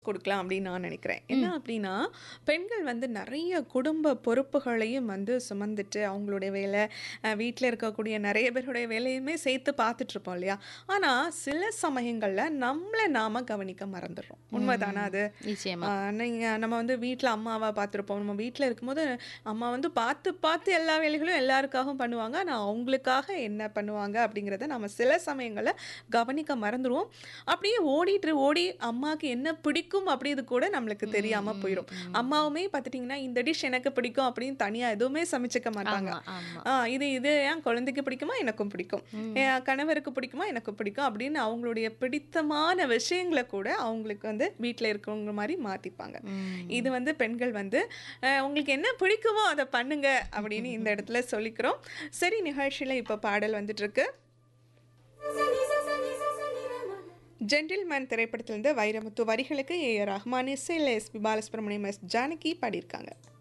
கொடுக்கலாம் அப்படின்னு நான் நினைக்கிறேன். என்ன ம். அப்படின்னா, பெண்கள் வந்து நெறைய குடும்ப பொறுப்புகளையும் வந்து சுமந்துட்டு, அவங்களுடைய வேலை, அ வீட்ல இருக்கக்கூடிய நெறைய பேருடைய வேலையுமே சேர்த்து பார்த்துட்ருப்போம் இல்லையா? ஆனா, சில சமயங்கள்ல நம்மள நாம கவனிக்க மறந்துடுறோம். உண்மைதானா ம். அது? நிச்சயமா. ஆ நீங்க நம்ம வந்து வீட்ல அம்மாவா பார்த்துருப்போம். நம்ம வீட்ல இருக்கும்போது, அம்மா வந்து பார்த்து பார்த்து எல்லா வேலைகளும் எல்லாருக்காகவும் பண்ணுவாங்க. ஆனா, அவங்களுக்காக என்ன பண்ணுவாங்க அப்படிங்கிறத நம்ம சில சமயங்கள்ல கவனிக்க மறந்துருவோம். அப்படியே ஓடிட்டு ஓடி அம்மாக்கு என்ன பிடிக்கும் அப்படிது கூட நம்மளுக்கு ம், தெரியாம ம், போயிரும். ம். அம்மாவுமே பார்த்துட்டீங்கன்னா, இந்த டிஷ் எனக்கு பிடிக்கும் அப்படின்னு தனியா எதுவுமே சமைச்சுக்க மாட்டாங்க. ஆமா, ஆமா. ஆ இது இது என் குழந்தைக்கு பிடிக்குமா? எனக்கும் பிடிக்கும். ம். என் கணவருக்கு பிடிக்குமா? எனக்கும் பிடிக்கும். அப்படின்னு அவங்களுடைய பிடித்தமான விஷயங்கள கூட அவங்களுக்கு வந்து வீட்ல இருக்கவங்க மாரி மாத்திப்பாங்க. இது ம். வந்து பெண்கள் வந்து அ உங்களுக்கு என்ன பிடிக்குமோ அத பண்ணுங்க அப்படின்னு இந்த இடத்துல சொல்லிக்கிறோம். சரி நிகழ்ச்சியில இப்ப பாடல் வந்துட்டுருக்கு. ஜென்டில்மேன் திரைப்படத்திலிருந்து வைரமுத்து வரிகளுக்கு ஏ ஆர் ரஹ்மான் இசையில S P Balasubrahmanyam, S Janaki பாடியிருக்காங்க.